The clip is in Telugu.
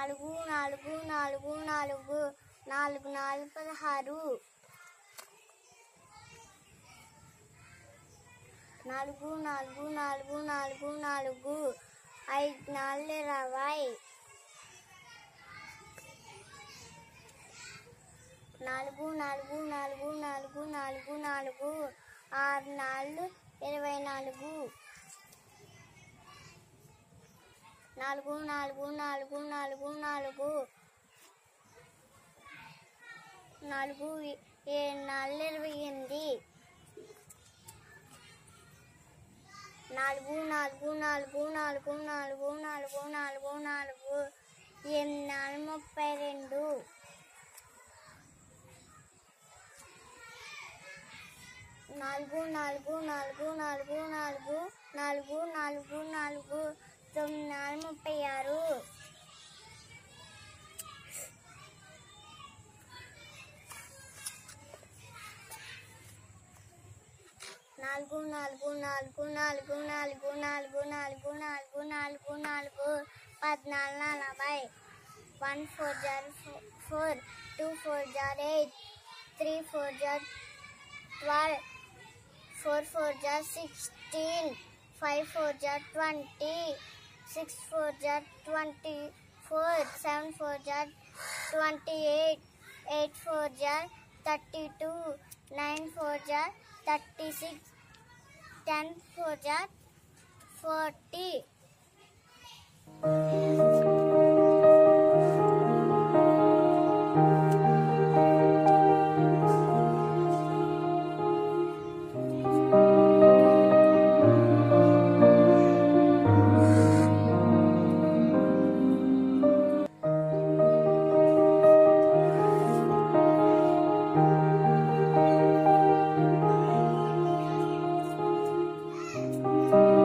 నాలుగు నాలుగు నాలుగు నాలుగు నాలుగు నాలుగు పదహారు నాలుగు నాలుగు నాలుగు నాలుగు నాలుగు ఐదు నాలుగు ఇరవై నాలుగు నాలుగు నాలుగు నాలుగు నాలుగు నాలుగు ఆరు నాలుగు ఇరవై నాలుగు నాలుగు నాలుగు నాలుగు నాలుగు నాలుగు నాలుగు ఏడు నాలుగు ఇరవై ఎనిమిది నాలుగు నాలుగు నాలుగు నాలుగు నాలుగు నాలుగు నాలుగు నాలుగు ఎనిమిది నాలుగు ముప్పై రెండు నాలుగు నాలుగు నాలుగు నాలుగు నాలుగు నాలుగు నాలుగు నాలుగు తొమ్మిది నాలుగు ముప్పై ఆరు నాలుగు నాలుగు నాలుగు నాలుగు నాలుగు నాలుగు నాలుగు నాలుగు నాలుగు నాలుగు పద్నాలుగు నలభై వన్ ఫోర్ జార్ ఫోర్ టూ ఫోర్ జార్ ఎయిట్ త్రీ ఫోర్ జార్ ట్వెల్వ్ ఫోర్ ఫోర్ జార్ సిక్స్టీన్ ఫైవ్ ఫోర్ జార్ ట్వంటీ సిక్స్ ఫోర్ జార్ ట్వంటీ ఫోర్ సెవెన్ ఫోర్ జార్ ట్వంటీ ఎయిట్ ఎయిట్ ఫోర్ జార్ థర్టీ టూ నైన్ ఫోర్ జార్ థర్టీ సిక్స్ టెన్ ఫోర్ జార్ ఫార్టీ ఆ